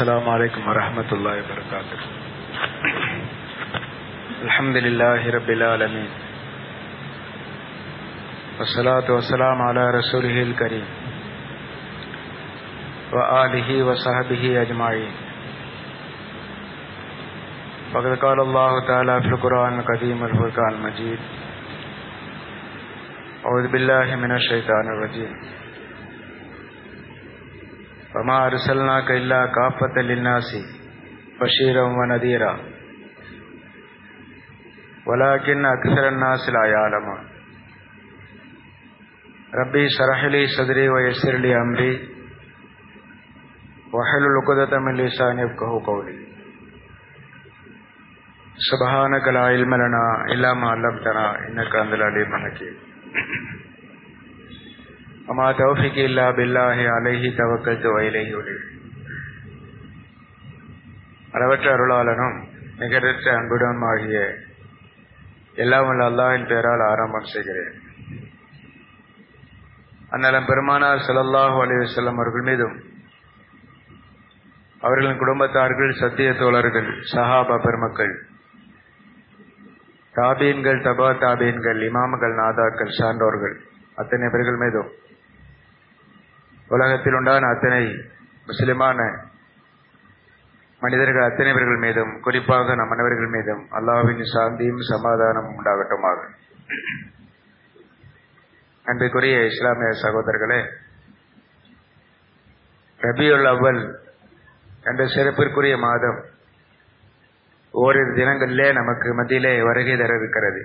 السلام عليكم ورحمة الله وبركاته الحمد لله رب العالمين والصلاة والسلام على رسوله الكريم وآله وصحبه أجمعين فقد قال الله تعالى في القرآن القديم الفرقان المجيد أعوذ بالله من الشيطان الرجيم وما أرسلناك إلا كافة للناس بشيرا ونذيرا ولكن أكثر الناس لا يعلمون ربي اشرح لي صدري ويسر لي أمري واحلل عقدة من لساني يفقهوا قولي سبحانك لا علم لنا إلا ما علمتنا إنك أنت العليم الحكيم وما توفيقي إلا بالله عليه توكلت وإليه أنيب அளவற்ற அருளாளனும் நிகரற்ற அன்புடன் ஆகிய எல்லாம் வல்ல அல்லாஹின் பெயரால் ஆரம்பம் செய்கிறேன் அந்நலம் பெருமானார் ஸல்லல்லாஹு அலைஹி வஸல்லம் அவர்கள் மீதும் அவர்களின் குடும்பத்தார்கள் சத்திய தோழர்கள் சஹாபா பெருமக்கள் தாபீன்கள் தபா தாபீன்கள் இமாம்கள் நாதாக்கள் சான்றோர்கள் அத்தனை பேர்கள் மீதும் உலகத்தில் உண்டான அத்தனை முஸ்லிமான மனிதர்கள் அத்தனை பேர்கள் மீதும் குறிப்பாக நம் அனைவர்கள் மீதும் அல்லாஹ்வின் சாந்தியும் சமாதானமும் உண்டாகட்டுமாக அன்றைக்குரிய இஸ்லாமிய சகோதரர்களே ரபியுல் அவ்வல் என்ற சிறப்பிற்குரிய மாதம் ஓரிரு தினங்களிலே நமக்கு மத்தியிலே வருகை தர இருக்கிறது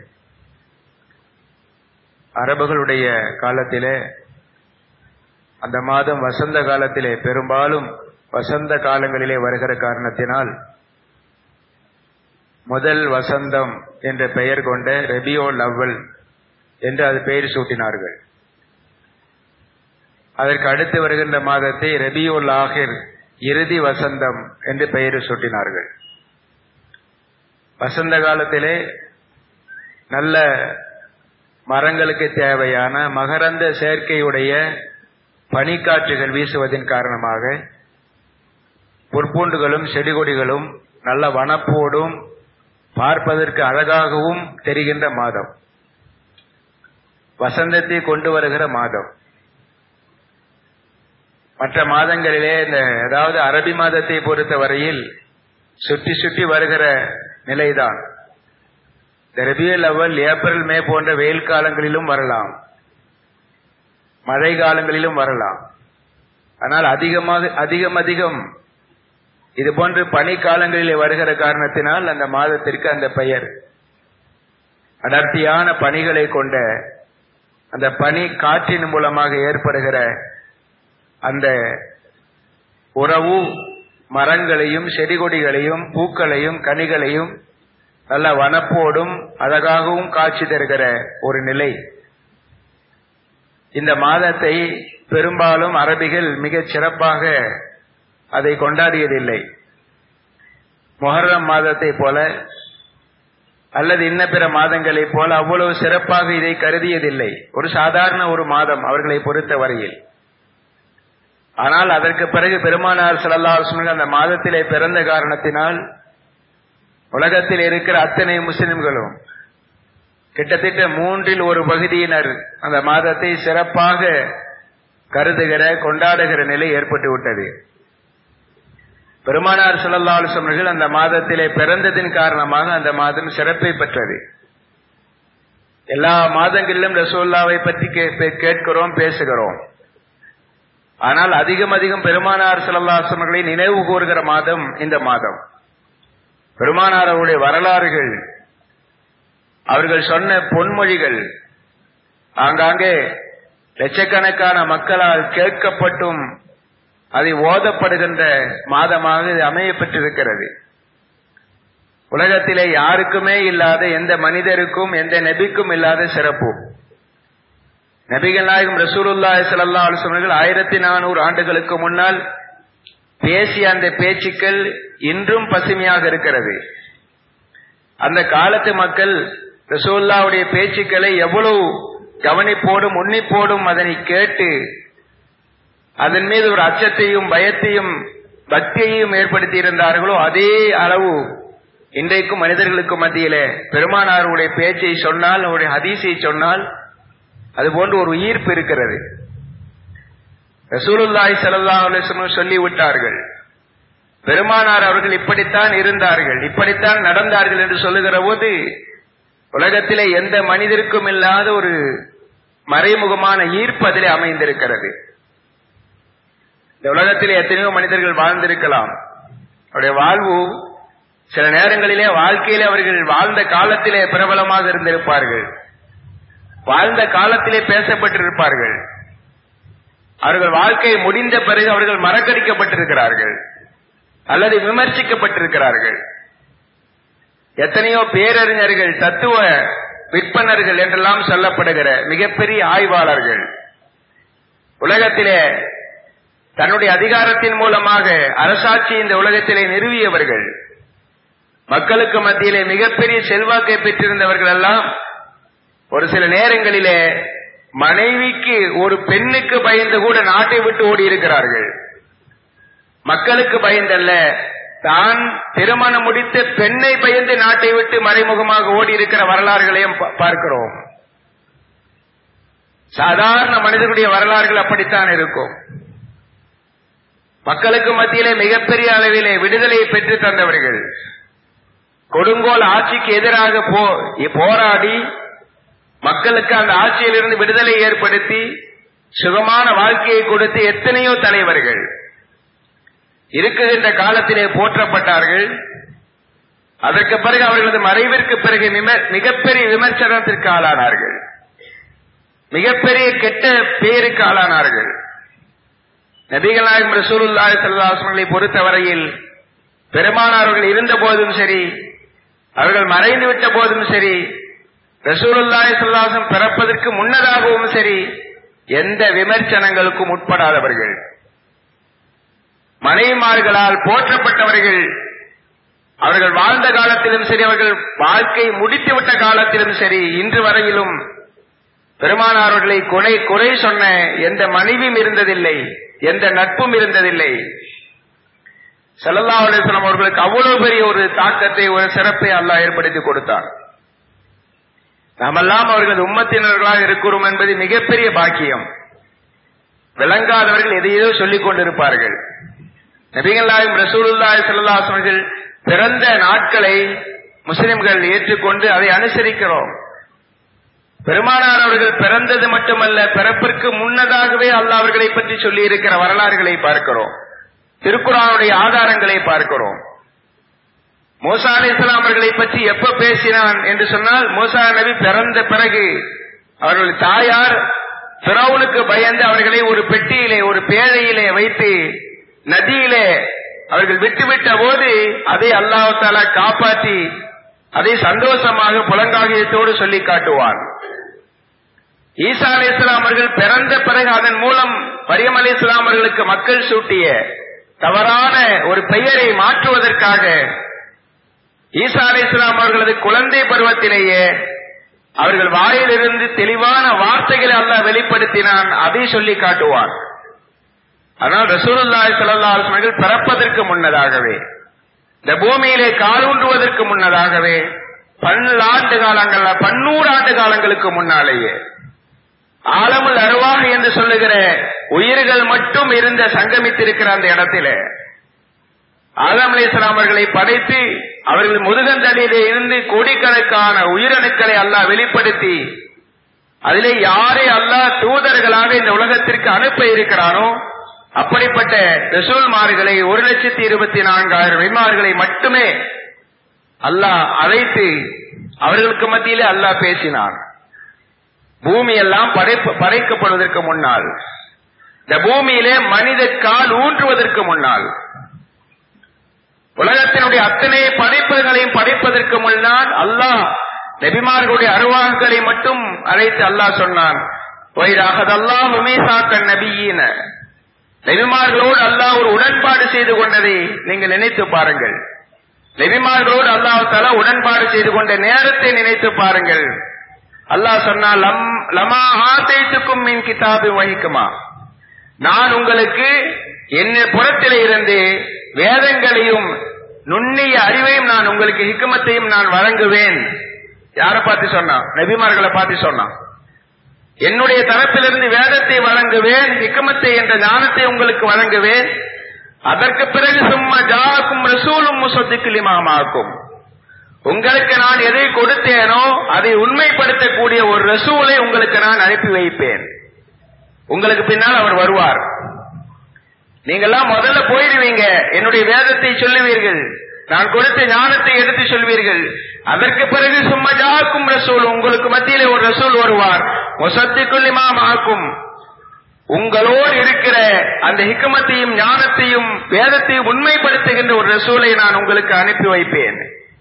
அரபுகளுடைய காலத்திலே அந்த மாதம் வசந்த காலத்திலே பெரும்பாலும் வசந்த காலங்களிலே வருகிற காரணத்தினால் முதல் வசந்தம் என்ற பெயர் கொண்ட ரெபியோ லவ்வல் என்று அது பெயர் சூட்டினார்கள் அதற்கு அடுத்து வருகின்ற மாதத்தை ரெபியோ லாகிர் இறுதி வசந்தம் என்று பெயர் சூட்டினார்கள் வசந்த காலத்திலே நல்ல மரங்களுக்கு தேவையான மகரந்த சேர்க்கையுடைய பனிக்காற்றுகள் வீசுவதன் காரணமாக புற்பூண்டுகளும் செடிகொடிகளும் நல்ல வனப்போடும் பார்ப்பதற்கு அழகாகவும் தெரிகின்ற மாதம் வசந்தத்தை கொண்டு வருகிற மாதம் மற்ற மாதங்களிலே இந்த அதாவது அரபி மாதத்தை பொறுத்த வரையில் சுற்றி சுற்றி வருகிற நிலைதான் ரபியல் அவல் ஏப்ரல் மே போன்ற வெயில் காலங்களிலும் வரலாம் மழை காலங்களிலும் வரலாம் ஆனால் அதிகமாக அதிகம் அதிகம் இது போன்று பனி காலங்களிலே வருகிற காரணத்தினால் அந்த மாதத்திற்கு அந்த பெயர் அடர்த்தியான பனிகளை கொண்ட அந்த பனி காற்றின் மூலமாக ஏற்படுகிற அந்த உறவு மரங்களையும் செடிகொடிகளையும் பூக்களையும் கனிகளையும் நல்ல வனப்போடும் அழகாகவும் காட்சி தருகிற ஒரு நிலை இந்த மாதத்தை பெரும்பாலும் அரபிகள் மிகச் சிறப்பாக அதை கொண்டாடியதில்லை மொஹர்ரம் மாதத்தை போல அல்லது இன்ன பிற மாதங்களைப் போல அவ்வளவு சிறப்பாக இதை கருதியதில்லை ஒரு சாதாரண ஒரு மாதம் அவர்களை பொறுத்த வரையில் ஆனால் அதற்கு பிறகு பெருமானார் சல்லா அந்த மாதத்திலே பிறந்த காரணத்தினால் உலகத்தில் இருக்கிற அத்தனை முஸ்லிம்களும் கிட்டத்தட்ட மூன்றில் ஒரு பகுதியினர் அந்த மாதத்தை சிறப்பாக கருதுகிற கொண்டாடுகிற நிலை ஏற்பட்டு விட்டது பெருமானார் சுல்லா அலுவலர்கள் அந்த மாதத்திலே பிறந்ததின் காரணமாக அந்த மாதம் சிறப்பை பெற்றது எல்லா மாதங்களிலும் ரசோல்லாவை பற்றி கேட்கிறோம் பேசுகிறோம் ஆனால் அதிகம் அதிகம் பெருமானார் சுல்லாசமர்களை நினைவு கூறுகிற மாதம் இந்த மாதம் பெருமானார் அவருடைய வரலாறுகள் அவர்கள் சொன்ன பொன்மொழிகள் ஆங்காங்கே லட்சக்கணக்கான மக்களால் கேட்கப்பட்டும் அதை ஓதப்படுகின்ற மாதமாக இது அமைய பெற்றிருக்கிறது உலகத்திலே யாருக்குமே இல்லாத எந்த மனிதருக்கும் எந்த நபிக்கும் இல்லாத சிறப்பு நபிகள் நாயகம் ரசூலுல்லா சல்லா அலுவலர்கள் ஆயிரத்தி நானூறு ஆண்டுகளுக்கு முன்னால் பேசிய அந்த பேச்சுக்கள் இன்றும் பசுமையாக இருக்கிறது அந்த காலத்து மக்கள் ரசூல்லாவுடைய பேச்சுக்களை எவ்வளவு கவனிப்போடும் உன்னிப்போடும் அதனை கேட்டு அதன் மீது ஒரு அச்சத்தையும் பயத்தையும் பக்தியையும் ஏற்படுத்தி இருந்தார்களோ அதே அளவு இன்றைக்கும் மனிதர்களுக்கு மத்தியிலே பெருமானாருடைய பேச்சை சொன்னால் அவருடைய ஹதீஸை சொன்னால் அது போன்று ஒரு ஈர்ப்பு இருக்கிறது ரசூலுல்லாய் சல்லா அலுவலம் சொல்லிவிட்டார்கள் பெருமானார் அவர்கள் இப்படித்தான் இருந்தார்கள் இப்படித்தான் நடந்தார்கள் என்று சொல்லுகிற போது உலகத்திலே எந்த மனிதருக்கும் இல்லாத ஒரு மறைமுகமான ஈர்ப்பு அதிலே அமைந்திருக்கிறது இந்த உலகத்திலே எத்தனையோ மனிதர்கள் வாழ்ந்திருக்கலாம் அவருடைய வாழ்வு சில நேரங்களிலே வாழ்க்கையிலே அவர்கள் வாழ்ந்த காலத்திலே பிரபலமாக இருந்திருப்பார்கள் வாழ்ந்த காலத்திலே பேசப்பட்டிருப்பார்கள் அவர்கள் வாழ்க்கை முடிந்த பிறகு அவர்கள் மறக்கடிக்கப்பட்டிருக்கிறார்கள் அல்லது விமர்சிக்கப்பட்டிருக்கிறார்கள் எத்தனையோ பேரறிஞர்கள் தத்துவ விற்பனர்கள் என்றெல்லாம் சொல்லப்படுகிற மிகப்பெரிய ஆய்வாளர்கள் உலகத்திலே தன்னுடைய அதிகாரத்தின் மூலமாக அரசாட்சி இந்த உலகத்திலே நிறுவியவர்கள் மக்களுக்கு மத்தியிலே மிகப்பெரிய செல்வாக்கை பெற்றிருந்தவர்கள் எல்லாம் ஒரு சில நேரங்களிலே மனைவிக்கு ஒரு பெண்ணுக்கு பயந்து கூட நாட்டை விட்டு ஓடி இருக்கிறார்கள் மக்களுக்கு பயந்தல்ல தான் திருமணம் முடித்த பெண்ணை பயந்து நாட்டை விட்டு மறைமுகமாக ஓடி இருக்கிற வரலாறுகளையும் பார்க்கிறோம் சாதாரண மனிதர்களுடைய வரலாறுகள் அப்படித்தான் இருக்கும் மக்களுக்கு மத்தியிலே மிகப்பெரிய அளவிலே விடுதலையை பெற்று தந்தவர்கள் கொடுங்கோல் ஆட்சிக்கு எதிராக போராடி மக்களுக்கு அந்த ஆட்சியிலிருந்து விடுதலை ஏற்படுத்தி சுகமான வாழ்க்கையை கொடுத்து எத்தனையோ தலைவர்கள் இருக்குகின்ற காலத்திலே போற்றப்பட்டார்கள் அதற்கு பிறகு அவர்களது மறைவிற்கு பிறகு மிகப்பெரிய விமர்சனத்திற்கு ஆளானார்கள் மிகப்பெரிய கெட்ட பேருக்கு ஆளானார்கள் நபிகள் நாயகம் ரசூலுல்லாஹி ஸல்லல்லாஹு பொறுத்தவரையில் பெருமானார்கள் இருந்த போதும் சரி அவர்கள் மறைந்து விட்ட போதும் சரி ரசூலுல்லாஹி ஸல்லல்லாஹு பிறப்பதற்கு முன்னதாகவும் சரி எந்த விமர்சனங்களுக்கும் உட்படாதவர்கள் மனைவிமார்களால் போற்றப்பட்டவர்கள் அவர்கள் வாழ்ந்த காலத்திலும் சரி அவர்கள் வாழ்க்கை முடித்துவிட்ட காலத்திலும் சரி இன்று வரையிலும் பெருமானார்களை குறை குறை சொன்ன எந்த மனைவியும் இருந்ததில்லை எந்த நட்பும் இருந்ததில்லை சல்லல்லா அலிஸ்லாம் அவர்களுக்கு அவ்வளவு பெரிய ஒரு தாக்கத்தை ஒரு சிறப்பை அல்லாஹ் ஏற்படுத்தி கொடுத்தார் நாமெல்லாம் அவர்களது உம்மத்தினர்களாக இருக்கிறோம் என்பது மிகப்பெரிய பாக்கியம் விளங்காதவர்கள் எதையோ சொல்லிக் கொண்டிருப்பார்கள் நபிகள் நாயகம் ரசூலுல்லாஹி ஸல்லல்லாஹு அவர்கள் பிறந்த நாட்களை முஸ்லிம்கள் ஏற்றுக்கொண்டு அதை அனுசரிக்கிறோம் பெருமானார் அவர்கள் பிறந்தது மட்டுமல்ல பிறப்பிற்கு முன்னதாகவே அல்லாஹ் அவர்களை பற்றி சொல்லி இருக்கிற வரலாறுகளை பார்க்கிறோம் திருக்குறானுடைய ஆதாரங்களை பார்க்கிறோம் மோசா அலி இஸ்லாம் அவர்களை பற்றி எப்ப பேசினான் என்று சொன்னால் மோசா நபி பிறந்த பிறகு அவர்கள் தாயார் பிறவுனுக்கு பயந்து அவர்களை ஒரு பெட்டியிலே ஒரு பேழையிலே வைத்து நதியிலே அவர்கள் விட்டுவிட்ட போது அதை அல்லாஹால காப்பாற்றி அதை சந்தோஷமாக புலங்காகியத்தோடு சொல்லி காட்டுவான் ஈசா அலி இஸ்லாம் அவர்கள் பிறந்த பிறகு அதன் மூலம் மரியம் அலி இஸ்லாம் அவர்களுக்கு மக்கள் சூட்டிய தவறான ஒரு பெயரை மாற்றுவதற்காக ஈசா அலி இஸ்லாம் அவர்களது குழந்தை பருவத்திலேயே அவர்கள் வாயிலிருந்து தெளிவான வார்த்தைகளை அல்லாஹ் வெளிப்படுத்தினான் அதை சொல்லி காட்டுவான் ஆனால் ரசூலுல்லாஹி ஸல்லல்லாஹு அலைஹி வஸல்லம் பிறப்பதற்கு முன்னதாகவே இந்த பூமியிலே காலூன்றுவதற்கு முன்னதாகவே பல்லாண்டு காலங்கள் பன்னூறு ஆண்டு காலங்களுக்கு முன்னாலேயே ஆலமுல் அருவாக என்று சொல்லுகிற உயிர்கள் மட்டும் இருந்த சங்கமித்திருக்கிற அந்த இடத்திலே ஆதம் அலிஸ்லாம் அவர்களை படைத்து அவர்கள் முதுகந்தடியிலே இருந்து கோடிக்கணக்கான உயிரணுக்களை அல்லாஹ் வெளிப்படுத்தி அதிலே யாரை அல்லாஹ் தூதர்களாக இந்த உலகத்திற்கு அனுப்ப இருக்கிறானோ அப்படிப்பட்ட ரசூல்மார்களை ஒரு லட்சத்தி இருபத்தி நான்காயிரம் விமார்களை மட்டுமே அல்லாஹ் அழைத்து அவர்களுக்கு மத்தியிலே அல்லாஹ் பேசினான் பூமி எல்லாம் படைப்பு படைக்கப்படுவதற்கு முன்னால் இந்த பூமியிலே மனித கால் ஊன்றுவதற்கு முன்னால் உலகத்தினுடைய அத்தனை படைப்புகளையும் படைப்பதற்கு முன்னால் அல்லாஹ் நபிமார்களுடைய அருவாக்களை மட்டும் அழைத்து அல்லாஹ் சொன்னான் அல்லாஹ் உமேசாக்கன் நபியின நபிமார்களோடு அல்லாஹ் ஒரு உடன்பாடு செய்து கொண்டதை நீங்கள் நினைத்து பாருங்கள் நபிமார்களோடு அல்லாஹ் தலா உடன்பாடு செய்து கொண்ட நேரத்தை நினைத்து பாருங்கள் அல்லாஹ் சொன்னால் லமா ஆத்தைத்துக்கும் மின் கிதாபி வகிக்குமா நான் உங்களுக்கு என்ன புறத்திலே இருந்து வேதங்களையும் நுண்ணிய அறிவையும் நான் உங்களுக்கு ஹிக்கமத்தையும் நான் வழங்குவேன் யாரை பார்த்து சொன்னான் நபிமார்களை பார்த்து சொன்னான் என்னுடைய தரப்பிலிருந்து வேதத்தை வழங்குவேன் ஹிக்கமத்தை என்ற ஞானத்தை உங்களுக்கு வழங்குவேன் அதற்கு பிறகு சும்மா ஜாக்கும் ரசூலும் முசத்துக்கிலிமாமாக்கும் உங்களுக்கு நான் எதை கொடுத்தேனோ அதை உண்மைப்படுத்தக்கூடிய ஒரு ரசூலை உங்களுக்கு நான் அனுப்பி வைப்பேன் உங்களுக்கு பின்னால் அவர் வருவார் நீங்கெல்லாம் முதல்ல போயிடுவீங்க என்னுடைய வேதத்தை சொல்லுவீர்கள் நான் கொடுத்த ஞானத்தை எடுத்து சொல்வீர்கள் அதற்கு பிறகு சும்மா ஜாக்கும் ரசூல் உங்களுக்கு மத்தியிலே ஒரு ரசூல் வருவார் முசத்திக்குள்ளிமாம் ஆக்கும் உங்களோடு இருக்கிற அந்த ஹிக்கமத்தையும் ஞானத்தையும் வேதத்தையும் உண்மைப்படுத்துகின்ற ஒரு ரசூலை நான் உங்களுக்கு அனுப்பி வைப்பேன்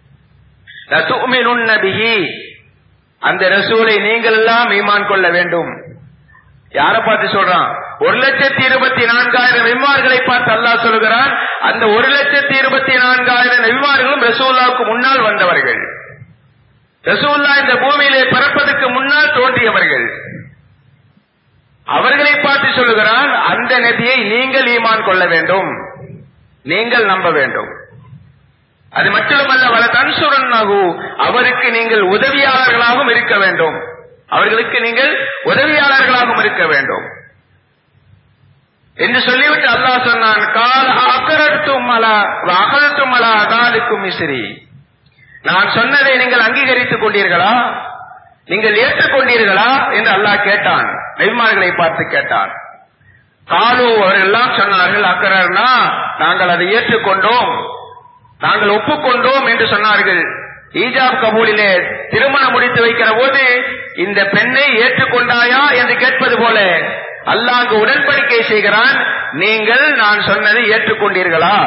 பிஹி அந்த ரசூலை நீங்கள் எல்லாம் ஈமான் கொள்ள வேண்டும் யாரை பார்த்து சொல்றான் ஒரு லட்சத்தி இருபத்தி நான்காயிரம் விமார்களை பார்த்து அல்லாஹ் சொல்கிறான் அந்த ஒரு லட்சத்தி இருபத்தி நான்காயிரம் விமார்களும் ரசூல்லாவுக்கு முன்னால் வந்தவர்கள் ரசூல்லா இந்த பூமியிலே பிறப்பதற்கு முன்னால் தோன்றியவர்கள் அவர்களை பார்த்து சொல்லுகிறான் அந்த நபியை நீங்கள் ஈமான் கொள்ள வேண்டும் நீங்கள் நம்ப வேண்டும் அது மட்டுமல்ல வல தன்சுரன் அவருக்கு நீங்கள் உதவியாளர்களாகவும் இருக்க வேண்டும் அவர்களுக்கு நீங்கள் உதவியாளர்களாகவும் இருக்க வேண்டும் என்று சொல்லிவிட்டு அல்லாஹ் சொன்னான் கால் அக்கரத்தும் அலா அகலத்தும் அலா அகாலுக்கும் மிஸ்ரி நான் சொன்னதை நீங்கள் அங்கீகரித்துக் கொண்டீர்களா நீங்கள் ஏற்றுக்கொண்டீர்களா என்று அல்லாஹ் கேட்டான் நெய்மார்களை பார்த்து கேட்டான் காலு அவர்கள் எல்லாம் சொன்னார்கள் அக்கரர்னா நாங்கள் அதை ஏற்றுக்கொண்டோம் நாங்கள் ஒப்புக்கொண்டோம் என்று சொன்னார்கள் ஈஜாப் கபூலிலே திருமணம் முடித்து வைக்கிற போது இந்த பெண்ணை ஏற்றுக்கொண்டாயா என்று கேட்பது போல அல்லாஹ் அங்கு உடன்படிக்கை செய்கிறான் நீங்கள் நான் சொன்னதை ஏற்றுக்கொண்டீர்களா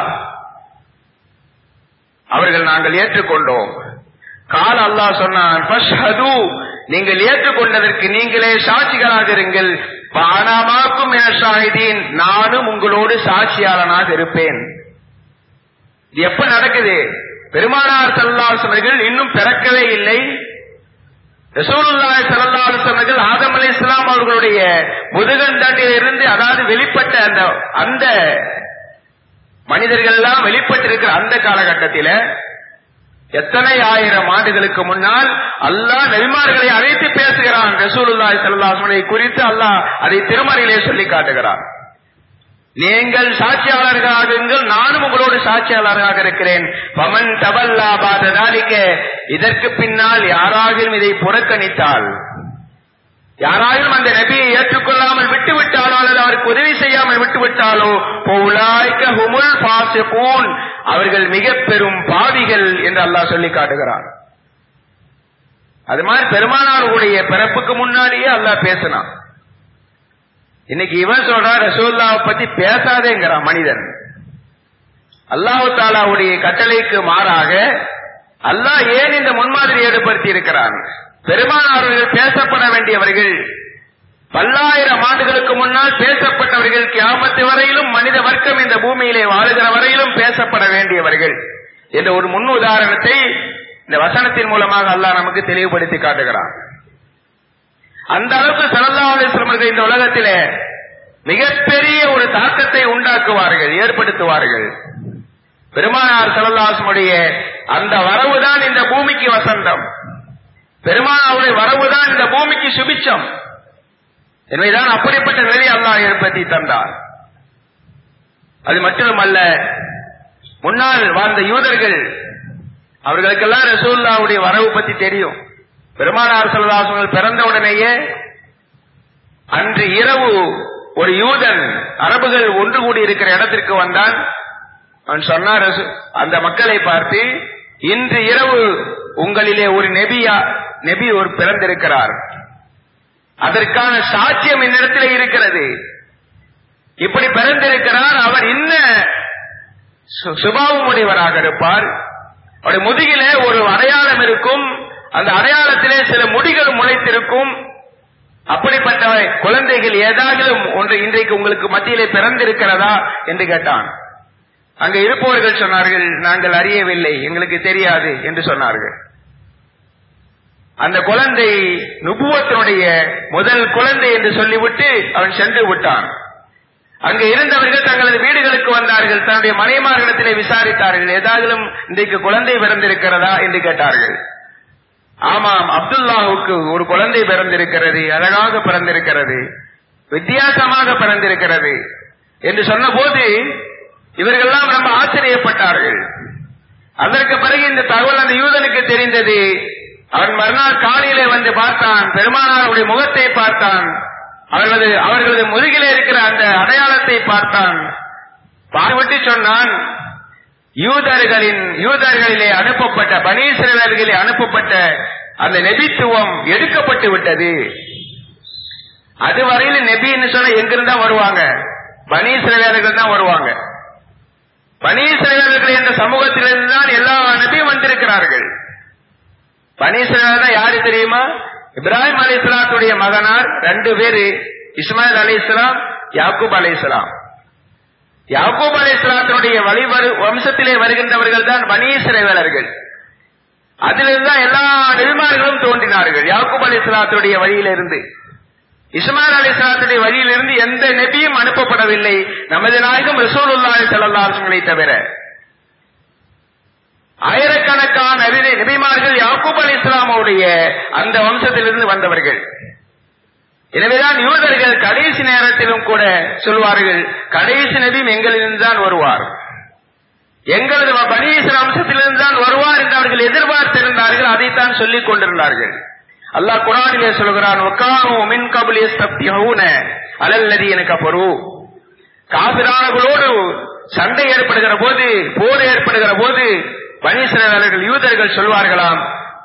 அவர்கள் நாங்கள் ஏற்றுக்கொண்டோம் கால அல்லாஹ் சொன்னான் ஃபஷ்ஹது நீங்கள் ஏற்றுக்கொண்டதற்கு நீங்களே சாட்சிகளாக இருங்கள் பானாமாக்கும் என ஷாஹிதீன் நானும் உங்களோடு சாட்சியாளனாக இருப்பேன் இது எப்ப நடக்குது பெருமானார் சல்லாஸ் அவர்கள் இன்னும் பிறக்கவே இல்லை ரசூலுல்லாய் சல்லாஸ் அவர்கள் ஆதம் அலி இஸ்லாம் அவர்களுடைய முதுகண்டண்டில் இருந்து அதாவது வெளிப்பட்ட அந்த அந்த மனிதர்கள் எல்லாம் வெளிப்பட்டிருக்கிற அந்த காலகட்டத்தில் எத்தனை ஆயிரம் ஆண்டுகளுக்கு முன்னால் அல்லாஹ் நெல்மார்களை அழைத்து பேசுகிறான் ரசூலுல்லாய் சல்லாஹனை குறித்து அல்லாஹ் அதை திருமறையிலே சொல்லி காட்டுகிறான் நீங்கள் சாட்சியாளர்களாக இருங்கள் நானும் உங்களோடு சாட்சியாளராக இருக்கிறேன் பமன் தவல்லா பாததாலிக்க இதற்கு பின்னால் யாராகிலும் இதை புறக்கணித்தால் யாராலும் அந்த நபியை ஏற்றுக்கொள்ளாமல் விட்டுவிட்டாலோ அல்லது அவருக்கு உதவி செய்யாமல் விட்டுவிட்டாலோ பௌலாய்க்க ஹுமுல் பாசிகூன் அவர்கள் மிக பெரும் பாவிகள் என்று அல்லாஹ் சொல்லி காட்டுகிறார் அது மாதிரி பெருமானாருடைய பிறப்புக்கு முன்னாடியே அல்லாஹ் பேசினான் இன்னைக்கு இவன் சொல்றான் ரசூல்லாவை பத்தி பேசாதேங்கிறான் மனிதன் அல்லாஹு தாலாவுடைய கட்டளைக்கு மாறாக அல்லாஹ் ஏன் இந்த முன்மாதிரி ஏற்படுத்தி இருக்கிறான் பெருமானார்கள் பேசப்பட வேண்டியவர்கள் பல்லாயிரம் ஆண்டுகளுக்கு முன்னால் பேசப்பட்டவர்கள் கியாமத்து வரையிலும் மனித வர்க்கம் இந்த பூமியிலே வாழுகிற வரையிலும் பேசப்பட வேண்டியவர்கள் என்ற ஒரு முன் உதாரணத்தை இந்த வசனத்தின் மூலமாக அல்லாஹ் நமக்கு தெளிவுபடுத்தி காட்டுகிறான் அந்த அளவுக்கு சல்லா அலிஸ்லமர்கள் இந்த உலகத்திலே மிகப்பெரிய ஒரு தாக்கத்தை உண்டாக்குவார்கள் ஏற்படுத்துவார்கள் பெருமானார் சல்லல்லாசனுடைய அந்த வரவுதான் இந்த பூமிக்கு வசந்தம் பெருமானாருடைய வரவுதான் இந்த பூமிக்கு சுபிச்சம் எனவேதான் அப்படிப்பட்ட நிலையை அல்லாஹ் ஏற்படுத்தி தந்தார் அது மட்டுமல்ல முன்னால் வாழ்ந்த யூதர்கள் அவர்களுக்கெல்லாம் ரசூல்லாவுடைய வரவு பத்தி தெரியும் பெருமானார் சல்லாசங்கள் பிறந்த உடனேயே அன்று இரவு ஒரு யூதன் அரபுகள் ஒன்று கூடி இருக்கிற இடத்திற்கு வந்தான் அவன் சொன்னார் அந்த மக்களை பார்த்து இன்று இரவு உங்களிலே ஒரு நெபியா நெபி ஒரு பிறந்திருக்கிறார் அதற்கான சாட்சியம் என்னிடத்தில் இருக்கிறது இப்படி பிறந்திருக்கிறார் அவர் இன்ன சுபாவம் உடையவராக இருப்பார் அவருடைய முதுகிலே ஒரு அடையாளம் இருக்கும் அந்த அடையாளத்திலே சில முடிகள் முளைத்திருக்கும் அப்படிப்பட்ட குழந்தைகள் ஏதாகிலும் ஒன்று இன்றைக்கு உங்களுக்கு மத்தியிலே பிறந்திருக்கிறதா என்று கேட்டான் அங்க இருப்பவர்கள் சொன்னார்கள் நாங்கள் அறியவில்லை எங்களுக்கு தெரியாது என்று சொன்னார்கள் அந்த குழந்தை நுபுவத்தினுடைய முதல் குழந்தை என்று சொல்லிவிட்டு அவன் சென்று விட்டான் அங்கு இருந்தவர்கள் தங்களது வீடுகளுக்கு வந்தார்கள் தன்னுடைய மனைமார்களிடத்திலே விசாரித்தார்கள் ஏதாவது இன்றைக்கு குழந்தை பிறந்திருக்கிறதா என்று கேட்டார்கள் ஆமாம் அப்துல்லாவுக்கு ஒரு குழந்தை பிறந்திருக்கிறது அழகாக பிறந்திருக்கிறது வித்தியாசமாக பிறந்திருக்கிறது என்று சொன்னபோது இவர்கள்லாம் ரொம்ப ஆச்சரியப்பட்டார்கள் அதற்கு பிறகு இந்த தகவல் அந்த யூதனுக்கு தெரிந்தது அவன் மறுநாள் காலையிலே வந்து பார்த்தான் பெருமானாருடைய முகத்தை பார்த்தான் அவர்களது அவர்களது முதுகிலே இருக்கிற அந்த அடையாளத்தை பார்த்தான் பார்விட்டு சொன்னான் யூதர்களின் யூதர்களிலே அனுப்பப்பட்ட பனீசிரர்களிலே அனுப்பப்பட்ட அந்த நெபித்துவம் எடுக்கப்பட்டு விட்டது அதுவரையில நெபின்னு சொன்னா எங்கிருந்தா வருவாங்க பனீசிரவேலர்கள் தான் வருவாங்க பனீசிரவேலர்கள் என்ற சமூகத்திலிருந்து தான் எல்லா நபியும் வந்திருக்கிறார்கள் பனீசிரவேலர் தான் யாரு தெரியுமா இப்ராஹிம் அலி இஸ்லாத்துடைய மகனார் ரெண்டு பேரு இஸ்மாயில் அலி இஸ்லாம் யாக்கூப் அலி இஸ்லாம் யாக்கூப் அலி இஸ்லாத்தினுடைய வழி வம்சத்திலே வருகின்றவர்கள் தான் பனீசிரவேலர்கள் அதிலிருந்து தான் எல்லா நெல்மார்களும் தோன்றினார்கள் யாக்கூப் அலி இஸ்லாத்துடைய வழியிலிருந்து இஸ்மாயில் அலி இஸ்லாத்துடைய வழியிலிருந்து எந்த நெபியும் அனுப்பப்படவில்லை நமது நாயகம் ரசூலுல்லாஹி ஸல்லல்லாஹு தவிர ஆயிரக்கணக்கான நபிமார்கள் யாக்கூப் அலி இஸ்லாமுடைய அந்த வம்சத்திலிருந்து வந்தவர்கள் எனவேதான் யூதர்கள் கடைசி நேரத்திலும் கூட சொல்வார்கள் கடைசி நபியும் எங்களிலிருந்து தான் வருவார் எங்களது பனீஸ்வர வம்சத்திலிருந்து தான் வருவார் என்று அவர்கள் எதிர்பார்த்திருந்தார்கள் அதைத்தான் சொல்லிக் கொண்டிருந்தார்கள் அல்லாஹ் குரானிலே சொல்கிறான் ஒக்கானோ மின் கபுல் எஸ்தப்திஹூன அலல்லதி எனக்கு பொரு காபிரானர்களோடு சண்டை ஏற்படுகிற போது போர் ஏற்படுகிற போது பனீஸ்வரர்கள் யூதர்கள் சொல்வார்களாம்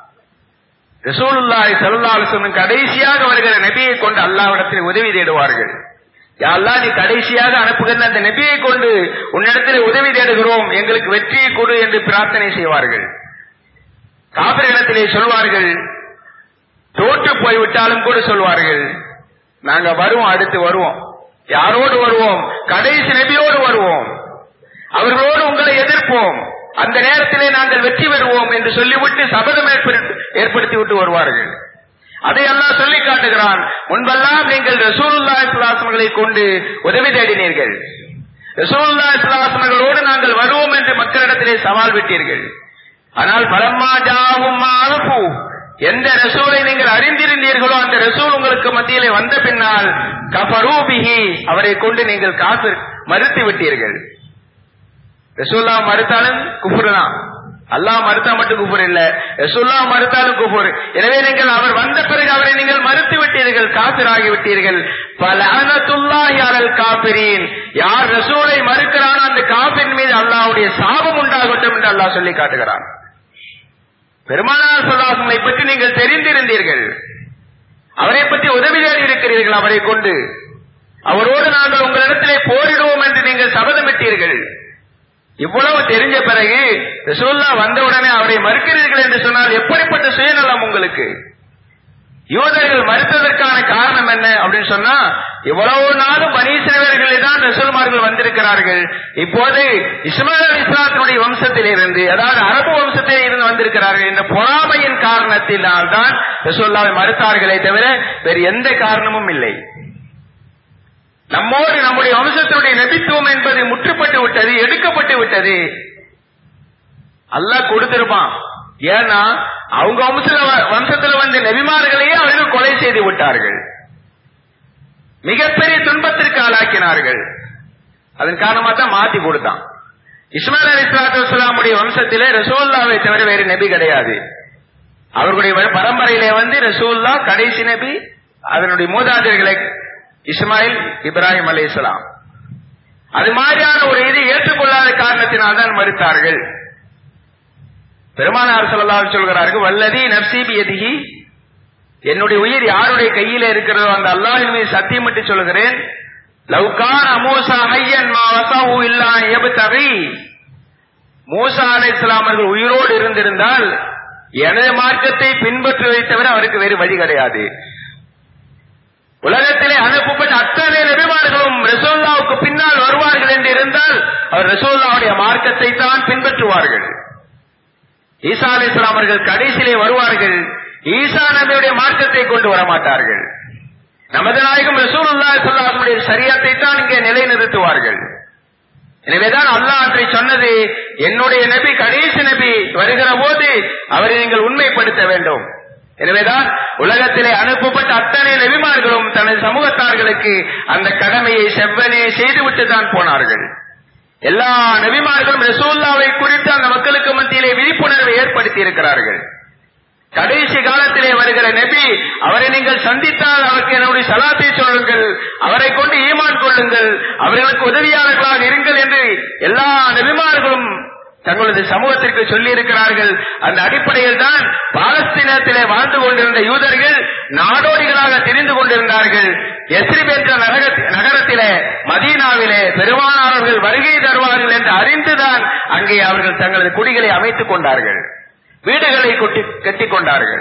ரசூலுல்லாஹி ஸல்லல்லாஹு அலைஹி வஸல்லம் கடைசியாக வருகிற நபியை கொண்டு அல்லாஹ்விடத்தில் உதவி தேடுவார்கள் யா அல்லாஹ் நீ கடைசியாக அனுப்புகிற அந்த நபியை கொண்டு உன்னிடத்தில் உதவி தேடுகிறோம் எங்களுக்கு வெற்றியை கொடு என்று பிரார்த்தனை செய்வார்கள் காபிரிடத்திலே சொல்வார்கள் தோற்று போய்விட்டாலும் கூட சொல்வார்கள் நாங்க வருவோம் அடுத்து வருவோம் யாரோடு வருவோம் கடைசி நபியோடு வருவோம் அவர்களோடு உங்களை எதிர்ப்போம் அந்த நேரத்திலே நாங்கள் வெற்றி பெறுவோம் என்று சொல்லிவிட்டு சபதம் ஏற்படுத்தி விட்டு வருவார்கள் அதை எல்லாம் சொல்லி காட்டுகிறான் முன்பெல்லாம் நீங்கள் ரசூலுல்லா இஸ்லாசனங்களை கொண்டு உதவி தேடினீர்கள் ரசூலுல்லா இஸ்லாசனங்களோடு நாங்கள் வருவோம் என்று மக்களிடத்திலே சவால் விட்டீர்கள் ஆனால் பலம்மா ஜாவும் அனுப்பு எந்த ரசூலை நீங்கள் அறிந்திருந்தீர்களோ அந்த ரசூல் உங்களுக்கு மத்தியிலே வந்த பின்னால் கபரூபிஹி அவரை கொண்டு நீங்கள் காசு மறுத்து விட்டீர்கள் ரசூல்லா மறுத்தாலும் குஃபுர் தான் அல்லாஹ் மறுத்தா மட்டும் குஃபுர் இல்ல ரசூல்லா மறுத்தாலும் குஃபுர் எனவே நீங்கள் அவர் வந்த பிறகு அவரை நீங்கள் மறுத்து விட்டீர்கள் காபிராகி விட்டீர்கள் பலனத்துல்லாஹி அலல் காபிரீன் யார் ரசூலை மறுக்கிறானோ அந்த காபிரின் மீது அல்லாஹ்வுடைய சாபம் உண்டாகட்டும் என்று அல்லாஹ் சொல்லி காட்டுகிறான் பெருமானார் சொல்லாசங்களை பற்றி நீங்கள் தெரிந்திருந்தீர்கள் அவரை பற்றி உதவி தேடி இருக்கிறீர்கள் அவரை கொண்டு அவரோடு நாங்கள் உங்களிடத்திலே போரிடுவோம் என்று நீங்கள் சபதமிட்டீர்கள் இவ்வளவு தெரிஞ்ச பிறகு ரசூல்லா வந்தவுடனே அவரை மறுக்கிறீர்கள் என்று சொன்னால் எப்படிப்பட்ட சுயநலம் உங்களுக்கு யூதர்கள் மறுத்ததற்கான காரணம் என்ன அப்படின்னு சொன்னா இவ்வளவு நாளும் பனீசிரவர்களில் தான் ரசூல்மார்கள் வந்திருக்கிறார்கள் இப்போது இஸ்மாயில் அலி இஸ்லாத்தினுடைய வம்சத்தில் இருந்து அதாவது அரபு வம்சத்தில் இருந்து வந்திருக்கிறார்கள் என்ற பொறாமையின் காரணத்தினால் தான் ரசூல்லாவை மறுத்தார்களே தவிர வேறு எந்த காரணமும் இல்லை நம்மோடு நம்முடைய வம்சத்தினுடைய நபித்துவம் என்பது முற்றுப்பட்டு விட்டது எடுக்கப்பட்டு விட்டது அல்லாஹ் கொடுத்திருப்பான் ஏன்னா அவங்க வம்சத்துல வம்சத்துல வந்த நபிமார்களையே அவர்கள் கொலை செய்து விட்டார்கள் மிகப்பெரிய துன்பத்திற்கு ஆளாக்கினார்கள் அதன் காரணமா தான் மாத்தி கொடுத்தான் இஸ்மாயில் அலி இஸ்லாத்து வலாமுடைய வம்சத்திலே ரசூல்லாவை தவிர வேறு நபி கிடையாது அவர்களுடைய பரம்பரையிலே வந்து ரசூல்லா கடைசி நபி அதனுடைய மூதாதையர்களை இஸ்மாயில் இப்ராஹிம் அலி இஸ்லாம் அது மாதிரியான ஒரு இதை ஏற்றுக்கொள்ளாத காரணத்தினால் தான் மறுத்தார்கள் பெருமானார் சொல்லலாம் சொல்கிறார்கள் வல்லதி நப்சீபி எதிகி என்னுடைய உயிர் யாருடைய கையில இருக்கிறதோ அந்த அல்லாஹின் மீது சத்தியமிட்டு சொல்கிறேன் லவ்கான் அமூசா ஹையன் மா வசாஹு இல்லா எபுதகி மூசா அலை இஸ்லாமர்கள் உயிரோடு இருந்திருந்தால் எனது மார்க்கத்தை பின்பற்றுவதை தவிர அவருக்கு வேறு வழி கிடையாது உலகத்திலே அனுப்பப்பட்ட அத்தனை நபிமார்களும் ரசோல்லாவுக்கு பின்னால் வருவார்கள் என்று இருந்தால் அவர் ரசோல்லாவுடைய மார்க்கத்தை தான் பின்பற்றுவார்கள் ஈசா அலி இஸ்லாமர்கள் கடைசியிலே வருவார்கள் ஈசா நபியுடைய மார்க்கத்தை கொண்டு வர மாட்டார்கள் நமது நாயகம் ரசூலுல்லாஹி ஸல்லல்லாஹு சரியத்தை தான் இங்கே நிலைநிறுத்துவார்கள் எனவேதான் அல்லாஹ் அன்றை சொன்னது என்னுடைய நபி கடைசி நபி வருகிற போது அவரை நீங்கள் உண்மைப்படுத்த வேண்டும் எனவேதான் உலகத்திலே அனுப்பப்பட்ட அத்தனை நபிமார்களும் தனது சமூகத்தார்களுக்கு அந்த கடமையை செவ்வனே செய்துவிட்டு தான் போனார்கள் எல்லா நபிமார்களும் ரசூல்லாவை குறித்து அந்த மக்களுக்கு மத்தியிலே விழிப்புணர்வை ஏற்படுத்தி இருக்கிறார்கள் கடைசி காலத்திலே வருகிற நபி அவரை நீங்கள் சந்தித்தால் அவருக்கு என்னுடைய சலாத்தை சொல்லுங்கள் அவரை கொண்டு ஈமான் கொள்ளுங்கள் அவர்களுக்கு உதவியாளர்களாக இருங்கள் என்று எல்லா நபிமார்களும் தங்களது சமூகத்திற்கு சொல்லி இருக்கிறார்கள் அந்த அடிப்படையில் தான் பாலஸ்தீனத்திலே வாழ்ந்து கொண்டிருந்த யூதர்கள் நாடோடிகளாக தெரிந்து கொண்டிருந்தார்கள் எஸ்ரிப் என்ற நகரத்திலே மதீனாவிலே பெருமானாளர்கள் வருகை தருவார்கள் என்று அறிந்துதான் அங்கே அவர்கள் தங்களது குடிகளை அமைத்துக் கொண்டார்கள் வீடுகளை கொட்டி கட்டிக் கொண்டார்கள்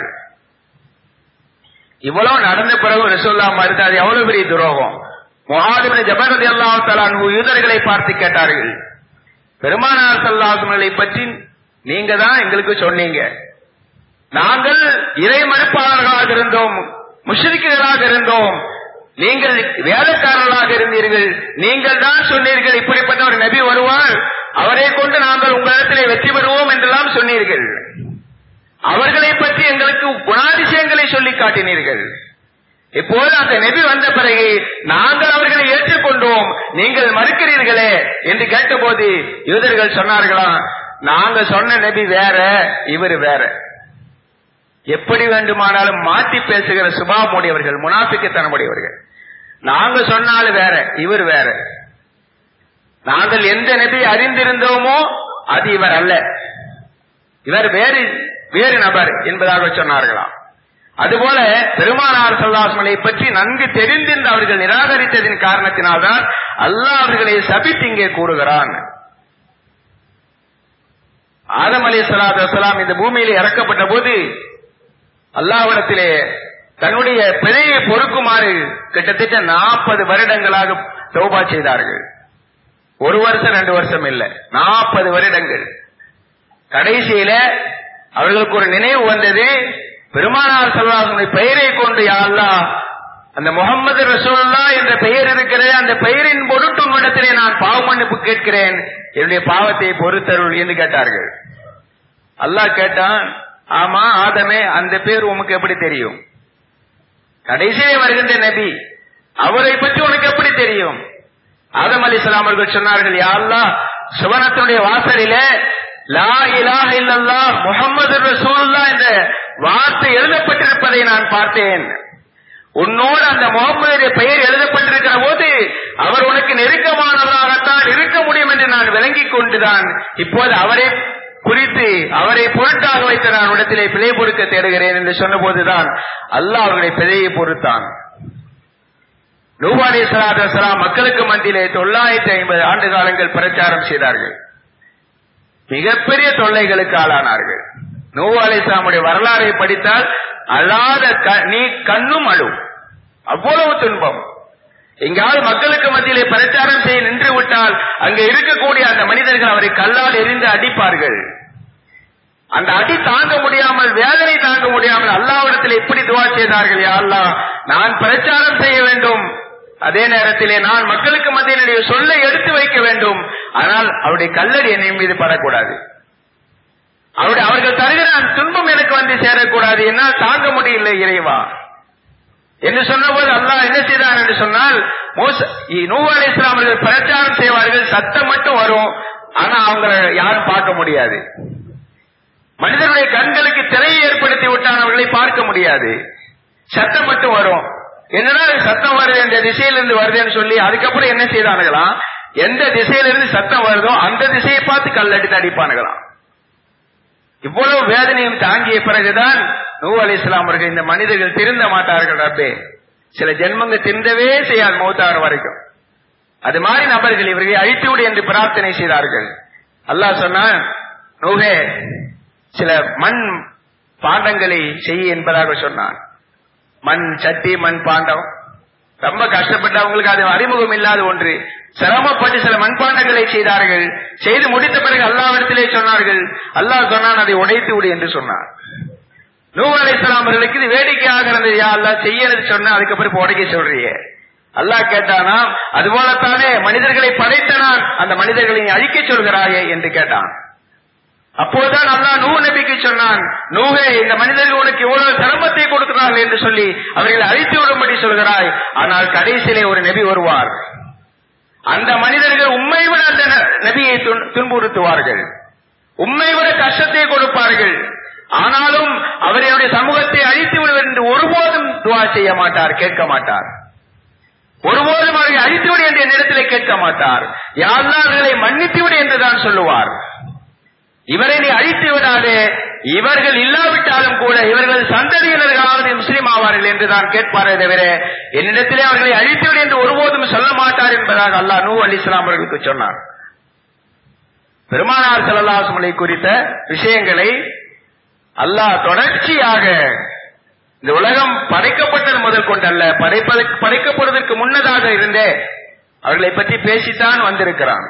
இவ்வளவு நடந்த பிறகு ரசோல்லா மறுத்து அது எவ்வளவு பெரிய துரோகம் முகாதிபதி ஜபரதி அல்லாஹால யூதர்களை பார்த்து கேட்டார்கள் பெருமானார் சல்லாசுகளை பற்றி நீங்க தான் எங்களுக்கு சொன்னீங்க நாங்கள் இறை மறுப்பாளர்களாக இருந்தோம் முஷ்ரிக்குகளாக இருந்தோம் நீங்கள் வேலைக்காரர்களாக இருந்தீர்கள் நீங்கள் தான் சொன்னீர்கள் இப்படிப்பட்ட ஒரு நபி வருவார் அவரை கொண்டு நாங்கள் உங்களிடத்திலே வெற்றி பெறுவோம் என்றெல்லாம் சொன்னீர்கள் அவர்களை பற்றி எங்களுக்கு குணாதிசயங்களை சொல்லி காட்டினீர்கள் இப்போது அந்த நபி வந்த பிறகு நாங்கள் அவர்களை ஏற்றுக்கொண்டோம் நீங்கள் மறுக்கிறீர்களே என்று கேட்டபோது யூதர்கள் சொன்னார்களாம் நாங்க சொன்ன நபி வேற இவர் வேற எப்படி வேண்டுமானாலும் மாற்றி பேசுகிற சுபாவமுடையவர்கள் முனாபிக்கத்தனமுடையவர்கள் நாங்க சொன்னாலும் வேற இவர் வேற நாங்கள் எந்த நபி அறிந்திருந்தோமோ அது இவர் அல்ல இவர் வேறு வேறு நபர் என்பதாக சொன்னார்களாம் அதுபோல பெருமானார் சல்லாஸ்மலை பற்றி நன்கு தெரிந்திருந்த அவர்கள் நிராகரித்ததின் காரணத்தினால்தான் அல்லாஹ் அவர்களை சபித்து இங்கே கூறுகிறான் ஆதம் அலி சலாத் வசலாம் இந்த பூமியில் இறக்கப்பட்ட போது அல்லாவிடத்திலே தன்னுடைய பிழையை பொறுக்குமாறு கிட்டத்தட்ட நாற்பது வருடங்களாக தௌபா செய்தார்கள் ஒரு வருஷம் ரெண்டு வருஷம் இல்ல நாற்பது வருடங்கள் கடைசியில அவர்களுக்கு ஒரு நினைவு வந்தது பெருமானார் சல்லாசனுடைய பெயரை கொண்டு யாழ்லா அந்த முகமது ரசூல்லா என்ற பெயர் இருக்கிறது அந்த பெயரின் பொருட்டு உங்களிடத்திலே நான் பாவ மன்னிப்பு கேட்கிறேன் என்னுடைய பாவத்தை பொறுத்தருள் என்று கேட்டார்கள் அல்லாஹ் கேட்டான் ஆமா ஆதமே அந்த பேர் உமக்கு எப்படி தெரியும் கடைசியே வருகின்ற நபி அவரை பற்றி உனக்கு எப்படி தெரியும் ஆதம் அலி அவர்கள் சொன்னார்கள் யாழ்லா சுவனத்தினுடைய வாசலிலே லா இலாஹ இல்லல்லா முகமது ரசூலுல்லா என்ற வார்த்தை எழுதப்பட்டிருப்பதை நான் பார்த்தேன் உன்னோடு அந்த முகமதுடைய பெயர் எழுதப்பட்டிருக்கிற போது அவர் உனக்கு நெருக்கமானவராகத்தான் இருக்க முடியும் என்று நான் விளங்கிக் கொண்டுதான் இப்போது அவரை குறித்து அவரை பொருட்டாக வைத்து நான் இடத்திலே பிழை பொறுக்க தேடுகிறேன் என்று சொன்னபோதுதான் அல்லாஹ் அவருடைய பிழையை பொறுத்தான் நூபானி சலாத் மக்களுக்கு மத்தியிலே தொள்ளாயிரத்தி ஐம்பது ஆண்டு காலங்கள் பிரச்சாரம் செய்தார்கள் மிகப்பெரிய தொல்லைகளுக்கு ஆளானார்கள் நூவா அலிஸ்லாமுடைய வரலாறை படித்தால் அல்லாத நீ கண்ணும் அழு அவ்வளவு துன்பம் எங்காவது மக்களுக்கு மத்தியிலே பிரச்சாரம் செய்ய நின்று விட்டால் அங்க இருக்கக்கூடிய அந்த மனிதர்கள் அவரை கல்லால் எரிந்து அடிப்பார்கள் அந்த அடி தாங்க முடியாமல் வேதனை தாங்க முடியாமல் அல்லாவிடத்தில் எப்படி துவா செய்தார்கள் யா அல்லா நான் பிரச்சாரம் செய்ய வேண்டும் அதே நேரத்திலே நான் மக்களுக்கு மத்தியினுடைய சொல்லை எடுத்து வைக்க வேண்டும் ஆனால் அவருடைய கல்லடி என்னை மீது படக்கூடாது அவருடைய அவர்கள் தருகிற அந்த துன்பம் எனக்கு வந்து சேரக்கூடாது என்னால் தாங்க முடியல இறைவா என்று சொன்னபோது அல்லாஹ் என்ன செய்தான் என்று சொன்னால் நூவா அலி இஸ்லாமர்கள் பிரச்சாரம் செய்வார்கள் சத்தம் மட்டும் வரும் ஆனா அவங்கள யாரும் பார்க்க முடியாது மனிதனுடைய கண்களுக்கு திரையை ஏற்படுத்தி விட்டான் அவர்களை பார்க்க முடியாது சத்தம் மட்டும் வரும் என்னன்னா சத்தம் வருது என்ற திசையிலிருந்து வருதுன்னு சொல்லி அதுக்கப்புறம் என்ன செய்தானுங்களாம் எந்த திசையிலிருந்து சத்தம் வருதோ அந்த திசையை பார்த்து கல்லடித்து அடிப்பானுங்களாம் இவ்வளவு வேதனையும் தாங்கிய பிறகுதான் நூ அலி இஸ்லாம் அவர்கள் இந்த மனிதர்கள் திருந்த மாட்டார்கள் ரப்பே சில ஜென்மங்க திருந்தவே செய்யாது மௌத்தார் வரைக்கும் அது மாதிரி நபர்கள் இவர்களை அழித்து விடு என்று பிரார்த்தனை செய்தார்கள் அல்லாஹ் சொன்னான் நூகே சில மண் பாண்டங்களை செய்ய என்பதாக சொன்னான் மண் சட்டி மண் பாண்டம் ரொம்ப கஷ்டப்பட்டு அவங்களுக்கு அது அறிமுகம் இல்லாத ஒன்று சிரமப்பட்டு சில மண்பாண்டங்களை செய்தார்கள் செய்து முடித்த பிறகு அல்லாவிடத்திலே சொன்னார்கள் அல்லாஹ் சொன்னான் அதை உடைத்து விடு என்று சொன்னார் நூ அலைஹிஸ்ஸலாம் அவர்களுக்கு இது வேடிக்கையாக இருந்தது யா அல்லாஹ் செய்யறது சொன்னா அதுக்கப்புறம் இப்ப உடைக்க சொல்றியே அல்லாஹ் கேட்டானா அதுபோலத்தானே மனிதர்களை படைத்த நான் அந்த மனிதர்களை நீ அழிக்க சொல்கிறாயே என்று கேட்டான் அப்போதுதான் அல்லாஹ் நூ நபிக்கு சொன்னான் நூகே இந்த மனிதர்கள் உனக்கு இவ்வளவு சிரமத்தை கொடுக்கிறார்கள் என்று சொல்லி அவர்களை அழித்து விடும்படி சொல்கிறாய் ஆனால் கடைசியிலே ஒரு நபி வருவார் அந்த மனிதர்கள் உண்மை விட அந்த ந- நபியை துன்- துன்புறுத்துவார்கள் உண்மை விட கஷ்டத்தை கொடுப்பார்கள் ஆனாலும் அவர்களுடைய சமூகத்தை அழித்து விடுவது என்று ஒருபோதும் துவா செய்ய மாட்டார் கேட்க மாட்டார் ஒருபோதும் அவர்களை அழித்துவிடு என்று என்னிடத்திலே கேட்க மாட்டார் யாரெல்லாம் அவர்களை மன்னித்து விடு என்றுதான் சொல்லுவார் இவரை நீ அழித்து விடாதே இவர்கள் இல்லாவிட்டாலும் கூட இவர்கள் சந்ததியினர்களாவது முஸ்லீம் ஆவார்கள் என்றுதான் கேட்பாரே தவிர என்னிடத்திலே அவர்களை அழித்து விடு என்று ஒருபோதும் சொல்ல மாட்டார் என்பதாக அல்லாஹ் நூ அலி இஸ்லாம் அவர்களுக்கு சொன்னார் பெருமானார் செல்லல்லாசுமலை குறித்த விஷயங்களை அல்லாஹ் தொடர்ச்சியாக இந்த உலகம் படைக்கப்பட்டது முதல் கொண்டல்ல படைப்பதற்கு படைக்கப்படுவதற்கு முன்னதாக இருந்தே அவர்களை பற்றி பேசித்தான் வந்திருக்கிறான்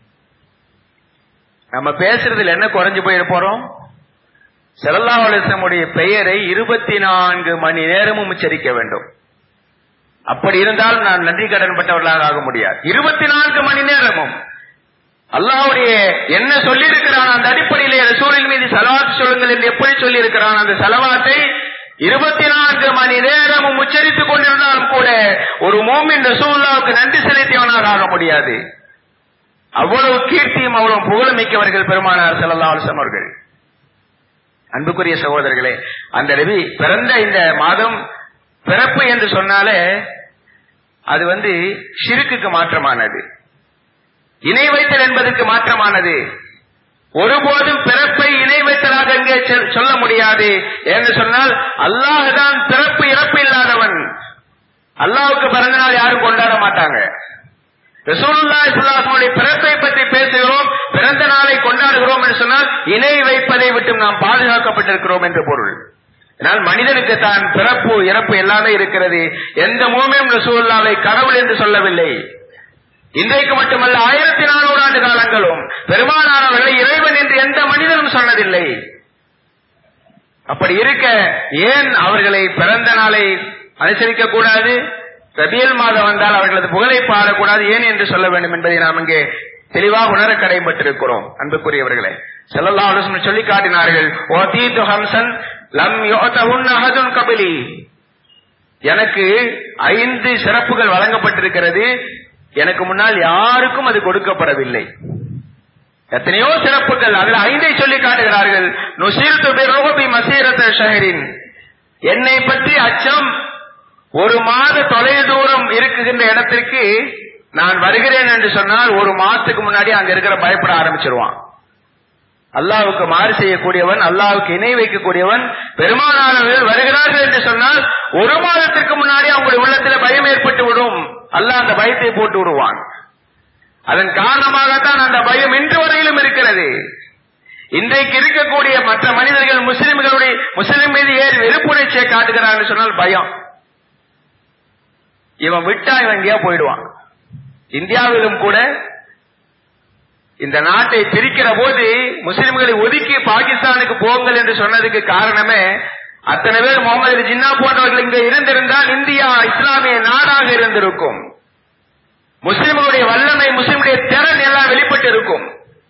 நம்ம பேசுறதுல என்ன குறைஞ்சு போயிட போறோம் செல்லல்லா அலிஸ்லமுடைய பெயரை இருபத்தி நான்கு மணி நேரமும் உச்சரிக்க வேண்டும் அப்படி இருந்தால் நான் நன்றி கடன் பட்டவர்களாக ஆக முடியாது இருபத்தி நான்கு மணி நேரமும் அல்லாஹ்வுடைய என்ன சொல்லியிருக்கிறான் அந்த அடிப்படையிலே ரசூலின் மீது சலவாத் சொல்லுங்கள் என்று எப்படி சொல்லியிருக்கிறான் அந்த சலவாத்தை இருபத்தி நான்கு மணி நேரமும் உச்சரித்துக் கொண்டிருந்தாலும் கூட ஒரு மூமின் ரசூல்லாவுக்கு நன்றி செலுத்தியவனாக ஆக முடியாது அவ்வளவு கீர்த்தியும் அவ்வளவு புகழும் மிக்கவர்கள் பெருமானார் ஸல்லல்லாஹு அலைஹி வஸல்லம் அவர்கள் அன்புக்குரிய சகோதரர்களே அந்த ரவி பிறந்த இந்த மாதம் பிறப்பு என்று சொன்னாலே அது வந்து ஷிருக்குக்கு மாற்றமானது இணை வைத்தல் என்பதற்கு மாற்றமானது ஒருபோதும் பிறப்பை இணை வைத்தலாக இங்கே சொ- சொல்ல முடியாது என்று சொன்னால் அல்லாஹ் தான் பிறப்பு இறப்பு இல்லாதவன் அல்லாஹ்வுக்கு பிறந்த நாள் யாரும் கொண்டாட மாட்டாங்க ரசூலுல்லாஹி ஸல்லல்லாஹு அலைஹி வஸல்லம் பிறப்பை பற்றி பேசுகிறோம் பிறந்த நாளை கொண்டாடுகிறோம் என்று சொன்னால் இணை வைப்பதை விட்டு நாம் பாதுகாக்கப்பட்டிருக்கிறோம் என்று பொருள் ஆனால் மனிதனுக்கு தான் பிறப்பு இறப்பு எல்லாமே இருக்கிறது எந்த மூமியும் ரசூலுல்லாவை கடவுள் என்று சொல்லவில்லை இன்றைக்கு மட்டுமல்ல ஆயிரத்தி நானூறு ஆண்டு காலங்களும் பெருமானார் அவர்களை இறைவன் என்று எந்த மனிதனும் சொன்னதில்லை அப்படி இருக்க ஏன் அவர்களை பிறந்த நாளை அனுசரிக்க கூடாது ரபியல் மாதம் வந்தால் அவர்களது புகழை பாடக்கூடாது ஏன் என்று சொல்ல வேண்டும் என்பதை நாம் இங்கே தெளிவாக உணர கடைபட்டிருக்கிறோம் அன்புக்குரியவர்களே ஸல்லல்லாஹு அலைஹி வஸல்லம் சொல்லி காட்டினார்கள் ஓதீது ஹம்சன் லம் யுஅதஹுன் அஹதுன் கபிலி எனக்கு ஐந்து சிறப்புகள் வழங்கப்பட்டிருக்கிறது எனக்கு முன்னால் யாருக்கும் அது கொடுக்கப்படவில்லை எத்தனையோ சிறப்புகள் அதில் ஐந்தை சொல்லி காட்டுகிறார்கள் நுசீர்த்து பிரோபி மசீரத்த ஷஹரின் என்னை பற்றி அச்சம் ஒரு மாத தொலை தூரம் இருக்குகின்ற இடத்திற்கு நான் வருகிறேன் என்று சொன்னால் ஒரு மாசத்துக்கு முன்னாடி அங்க இருக்கிற பயப்பட ஆரம்பிச்சிருவான் அல்லாவுக்கு மாறு செய்யக்கூடியவன் அல்லாவுக்கு இணை வைக்கக்கூடியவன் பெருமானானவர்கள் வருகிறார்கள் என்று சொன்னால் ஒரு மாதத்திற்கு முன்னாடி அவங்களுடைய உள்ளத்தில் பயம் ஏற்பட்டு விடும் அல்லாஹ் அந்த பயத்தை போட்டு விடுவான் அதன் காரணமாகத்தான் அந்த பயம் இன்று வரையிலும் இருக்கிறது இன்றைக்கு இருக்கக்கூடிய மற்ற மனிதர்கள் முஸ்லிம்களுடைய முஸ்லிம் மீது ஏறி வெறுப்புணர்ச்சியை காட்டுகிறான்னு சொன்னால் பயம் இவன் விட்டா இவன் எங்கேயா போயிடுவான் இந்தியாவிலும் கூட இந்த நாட்டை பிரிக்கிற போது முஸ்லிம்களை ஒதுக்கி பாகிஸ்தானுக்கு போங்கள் என்று சொன்னதுக்கு காரணமே அத்தனை பேர் முகமது அலி ஜின்னா போன்றவர்கள் இங்க இருந்திருந்தால் இந்தியா இஸ்லாமிய நாடாக இருந்திருக்கும் முஸ்லிம்களுடைய வல்லமை முஸ்லிமுடைய திறன் எல்லாம் வெளிப்பட்டு இருக்கும்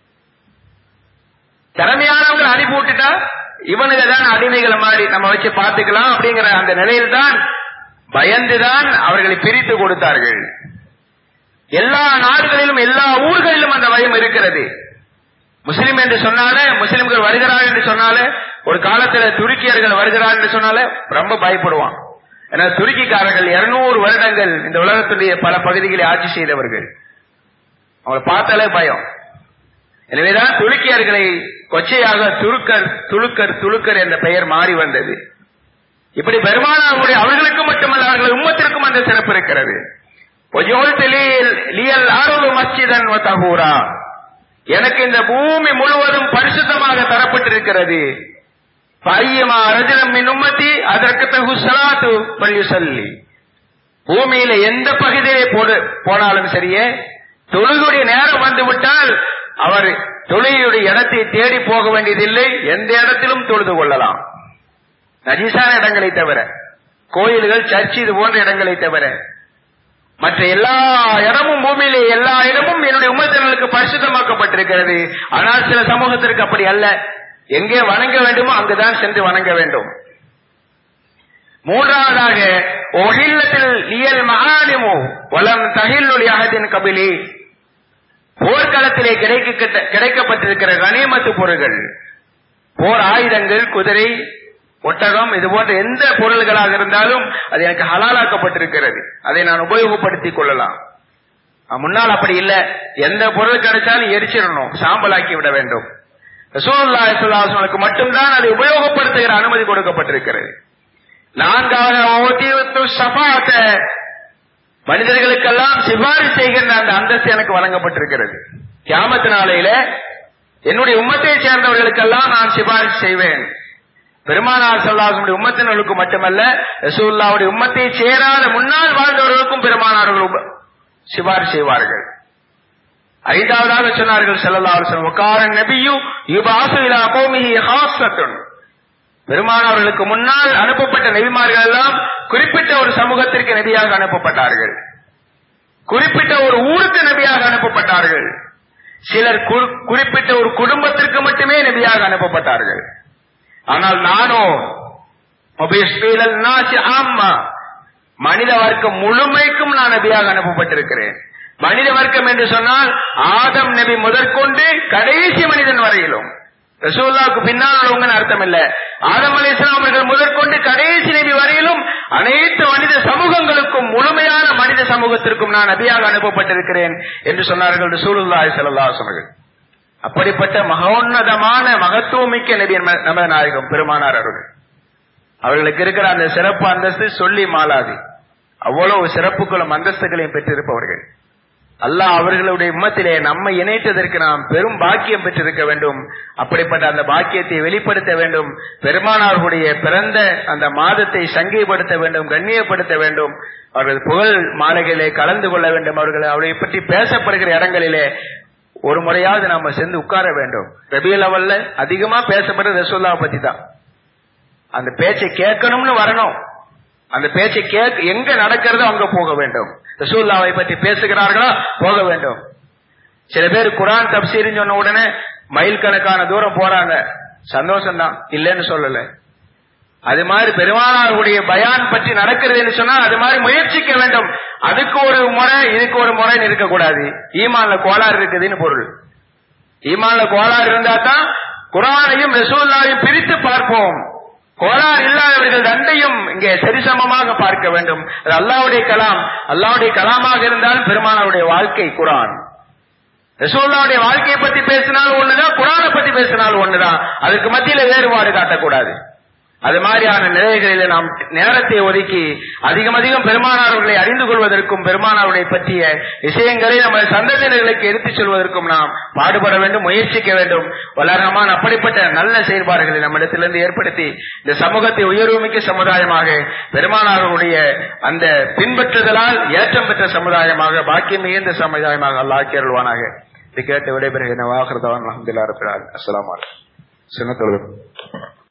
திறமையானவங்க அனுப்பி விட்டுட்டா இவனுக்கு தான் அடிமைகளை மாதிரி நம்ம வச்சு பார்த்துக்கலாம் அப்படிங்கிற அந்த நிலையில்தான் பயந்துதான் அவர்களை பிரித்து கொடுத்தார்கள் எல்லா நாடுகளிலும் எல்லா ஊர்களிலும் அந்த பயம் இருக்கிறது முஸ்லிம் என்று சொன்னாலே முஸ்லிம்கள் வருகிறார் என்று சொன்னாலே ஒரு காலத்துல துருக்கியர்கள் வருகிறார் என்று சொன்னாலே ரொம்ப பயப்படுவான் ஏன்னா துருக்கிக்காரர்கள் இருநூறு வருடங்கள் இந்த உலகத்துடைய பல பகுதிகளை ஆட்சி செய்தவர்கள் அவங்களை பார்த்தாலே பயம் எனவேதான் துருக்கியர்களை கொச்சையாக துருக்கர் துளுக்கர் துளுக்கர் என்ற பெயர் மாறி வந்தது இப்படி பெருமானாருடைய அவர்களுக்கு மட்டுமல்ல அவர்கள் உம்மத்திற்கும் அந்த சிறப்பு இருக்கிறது லியல் ஆரோடு மஸ்ஜிதன் தகூரா எனக்கு இந்த பூமி முழுவதும் பரிசுத்தமாக தரப்பட்டிருக்கிறது பையமா ரஜினம் மின் உம்மத்தி அதற்கு தகு சலாத்து பள்ளி சொல்லி பூமியில எந்த பகுதியிலே போடு போனாலும் சரியே தொழுகுடைய நேரம் வந்து விட்டால் அவர் தொழுகையுடைய இடத்தை தேடி போக வேண்டியதில்லை எந்த இடத்திலும் தொழுது கொள்ளலாம் நஜீசான இடங்களை தவிர கோயில்கள் சர்ச் இது போன்ற இடங்களை தவிர மற்ற எல்லா இடமும் பூமியிலே எல்லா இடமும் என்னுடைய உம்மத்தினர்களுக்கு பரிசுத்தமாக்கப்பட்டிருக்கிறது ஆனால் சில சமூகத்திற்கு அப்படி அல்ல எங்கே வணங்க வேண்டுமோ அங்குதான் சென்று வணங்க வேண்டும் மூன்றாவதாக ஒகில்லத்தில் இயல் மகானிமோ வலம் தகில்லொலி அகத்தின் கபிலி போர்க்களத்திலே கிடைக்க கிடைக்கப்பட்டிருக்கிற கனிமத்து பொருள்கள் போர் ஆயுதங்கள் குதிரை ஒட்டகம் இது போன்ற எந்த பொருள்களாக இருந்தாலும் அது எனக்கு ஹலாலாக்கப்பட்டிருக்கிறது அதை நான் உபயோகப்படுத்திக் கொள்ளலாம் முன்னால் அப்படி இல்ல எந்த பொருள் கிடைச்சாலும் எரிச்சிடணும் சாம்பலாக்கி விட வேண்டும் ரசூலுல்லாஹி மட்டும்தான் அதை உபயோகப்படுத்துகிற அனுமதி கொடுக்கப்பட்டிருக்கிறது நான்காவது ஷஃபாத்த மனிதர்களுக்கெல்லாம் சிபாரிசு செய்கின்ற அந்த அந்தஸ்து எனக்கு வழங்கப்பட்டிருக்கிறது கியாமத்து நாளையில என்னுடைய உம்மத்தை சேர்ந்தவர்களுக்கெல்லாம் நான் சிபாரிசு செய்வேன் பெருமானார் சல்லாசனுடைய உம்மத்தினர்களுக்கு மட்டுமல்ல ரசூல்லாவுடைய உம்மத்தை சேராத முன்னால் வாழ்ந்தவர்களுக்கும் பெருமானார்கள் சிபாரிசு செய்வார்கள் ஐந்தாவதாக சொன்னார்கள் செல்லல்லா உக்காரன் நபியு யுபாசு இலா கோமிஹி ஹாசத்துன் பெருமானவர்களுக்கு முன்னால் அனுப்பப்பட்ட நபிமார்கள் எல்லாம் குறிப்பிட்ட ஒரு சமூகத்திற்கு நபியாக அனுப்பப்பட்டார்கள் குறிப்பிட்ட ஒரு ஊருக்கு நபியாக அனுப்பப்பட்டார்கள் சிலர் குறிப்பிட்ட ஒரு குடும்பத்திற்கு மட்டுமே நபியாக அனுப்பப்பட்டார்கள் ஆனால் நானோ ஆமா மனித வர்க்கம் முழுமைக்கும் நான் நபியாக அனுப்பப்பட்டிருக்கிறேன் மனித வர்க்கம் என்று சொன்னால் ஆதம் நபி முதற்கொண்டு கடைசி மனிதன் வரையிலும் ரசூல்லாவுக்கு பின்னால் உள்ளவங்கன்னு அர்த்தம் இல்ல ஆதம் அலி இஸ்லாமர்கள் முதற்கொண்டு கடைசி நபி வரையிலும் அனைத்து மனித சமூகங்களுக்கும் முழுமையான மனித சமூகத்திற்கும் நான் நபியாக அனுப்பப்பட்டிருக்கிறேன் என்று சொன்னார்கள் ரசூலுல்லாஹி ஸல்லல்லாஹு அலைஹி அப்படிப்பட்ட மகோன்னதமான மகத்துவமிக்க நபி நமது நாயகம் பெருமானார் அவர்கள் அவர்களுக்கு இருக்கிற அந்த சிறப்பு அந்தஸ்து சொல்லி மாலாது அவ்வளவு சிறப்புகளும் அந்தஸ்துகளையும் பெற்றிருப்பவர்கள் அல்லாஹ் அவர்களுடைய உம்மத்திலே நம்மை இணைத்ததற்கு நாம் பெரும் பாக்கியம் பெற்றிருக்க வேண்டும் அப்படிப்பட்ட அந்த பாக்கியத்தை வெளிப்படுத்த வேண்டும் பெருமானார்களுடைய பிறந்த அந்த மாதத்தை சங்கைப்படுத்த வேண்டும் கண்ணியப்படுத்த வேண்டும் அவர்கள் புகழ் மாலைகளிலே கலந்து கொள்ள வேண்டும் அவர்கள் அவரை பற்றி பேசப்படுகிற இடங்களிலே ஒரு முறையாவது நாம சென்று உட்கார வேண்டும் ரபியல் அவல்ல அதிகமா பேசப்படுற ரசோல்லாவை பத்தி தான் அந்த பேச்சை கேட்கணும்னு வரணும் அந்த பேச்சை கேட்க எங்க நடக்கிறதோ அங்க போக வேண்டும் ரசூல்லாவை பற்றி பேசுகிறார்களா போக வேண்டும் சில பேர் குரான் தப்சீர்னு சொன்ன உடனே மைல் கணக்கான தூரம் போறாங்க சந்தோஷம்தான் இல்லைன்னு சொல்லல அது மாதிரி பெருமானாருடைய பயான் பற்றி நடக்கிறது சொன்னா அது மாதிரி முயற்சிக்க வேண்டும் அதுக்கு ஒரு முறை இதுக்கு ஒரு முறைன்னு இருக்கக்கூடாது ஈமான்ல கோளாறு இருக்குதுன்னு பொருள் ஈமான்ல கோளாறு இருந்தா தான் குரானையும் ரசூல்லாவையும் பிரித்து பார்ப்போம் கோளாறு இல்லாதவர்கள் ரெண்டையும் இங்கே சரிசமமாக பார்க்க வேண்டும் அது அல்லாவுடைய கலாம் அல்லாவுடைய கலாமாக இருந்தாலும் பெருமானாருடைய வாழ்க்கை குரான் ரசூல்லாவுடைய வாழ்க்கையை பத்தி பேசினாலும் ஒண்ணுதான் குரானை பத்தி பேசினாலும் ஒண்ணுதான் அதுக்கு மத்தியில வேறுபாடு காட்டக்கூடாது அது மாதிரியான நிலைகளில நாம் நேரத்தை ஒதுக்கி அதிகம் அதிகம் பெருமானார்களை அறிந்து கொள்வதற்கும் பெருமானாருடைய பற்றிய விஷயங்களை நம்ம சந்ததியினர்களுக்கு எடுத்துச் சொல்வதற்கும் நாம் பாடுபட வேண்டும் முயற்சிக்க வேண்டும் வளரமான் அப்படிப்பட்ட நல்ல செயல்பாடுகளை நம்மிடத்திலிருந்து ஏற்படுத்தி இந்த சமூகத்தை உயர்வுமிக்க சமுதாயமாக பெருமானாருடைய அந்த பின்பற்றுதலால் ஏற்றம் பெற்ற சமுதாயமாக பாக்கியம் மிகுந்த சமுதாயமாக அல்லாக்கி அருள்வானாக இது கேட்டு விடைபெறுகிற வாகரதவான் அஹமதுல்லா ரபில் அஸ்லாம் சின்ன